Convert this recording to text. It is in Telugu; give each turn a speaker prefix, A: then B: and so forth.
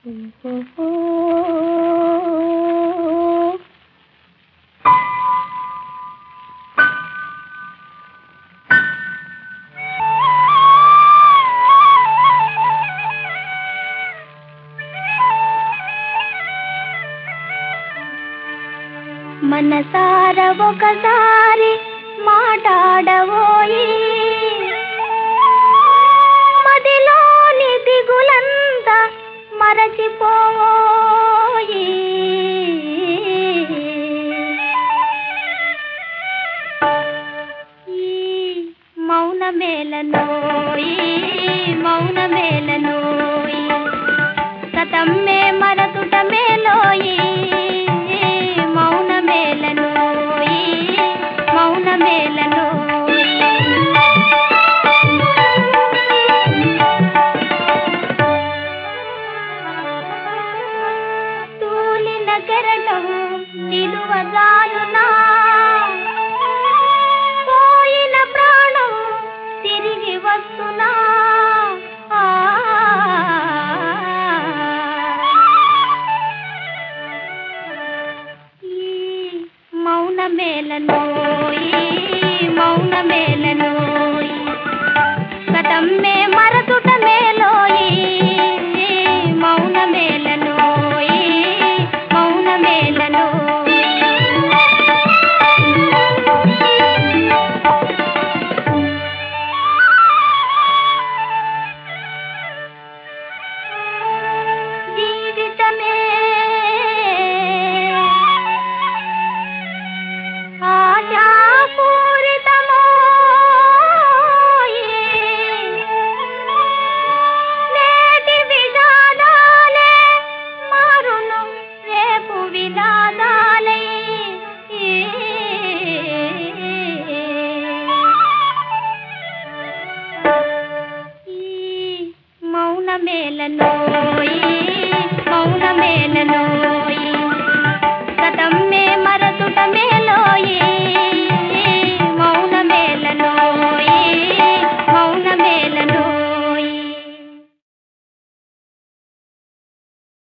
A: మనసార ఒకసారి మాట్లాడవోయి మదిలోని దిగులంతా మరచిపోయి ఈ మౌన మేలనోయి మౌన మేలనోయి సతమ్మే మరతుట మేలోయి మౌన మేలనోయి మౌన మేలనోయి తూలిన కెరటం నిలువజాలునా పోయిన ప్రాణం తిరిగి వస్తున్నా ఆ. ఈ మౌన మేలనోయి మౌన మేలనోయి కథమ్మే మరతుట మేలోయి మౌన మేలనోయి మౌన మేలనోయి జీవితమే ఆశాపూరితమోయి నేటి విధానాలే మారును రేపు విధానాలై ఈ మౌన మేలనోయి మౌన మేలనోయి సతమ్మే మర